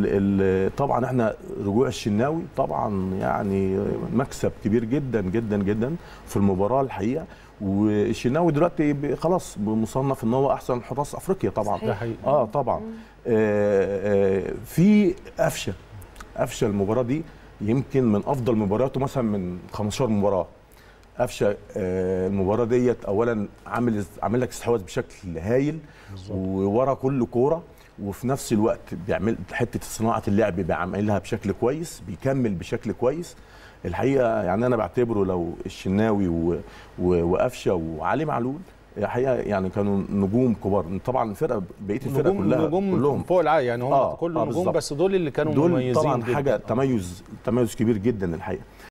ال طبعا احنا رجوع الشناوي طبعا يعني مكسب كبير جدا جدا جدا في المباراه الحقيقه والشناوي دلوقتي ب- خلاص مصنف ان هو احسن حراس افريقيا طبعا صحيح. ده حقيقي اه طبعا آه آه في قفشه قفشه المباراه دي يمكن من افضل مبارياته مثلا من 15 مباراه قفشه آه المباراه ديت اولا عامل عامل لك استحواذ بشكل هايل وورا كل كوره وفي نفس الوقت بيعمل حته صناعه اللعب بيعملها بشكل كويس بيكمل بشكل كويس الحقيقه يعني انا بعتبره لو الشناوي و- و- وقفشه وعلي معلول الحقيقه يعني كانوا نجوم كبار طبعا الفرقه بقيه الفرقه نجوم كلها نجوم كلهم فوق العادي يعني هم آه، كله آه، نجوم بالظبط. بس دول اللي كانوا دول مميزين طبعا جداً. حاجه تميز تميز كبير جدا الحقيقه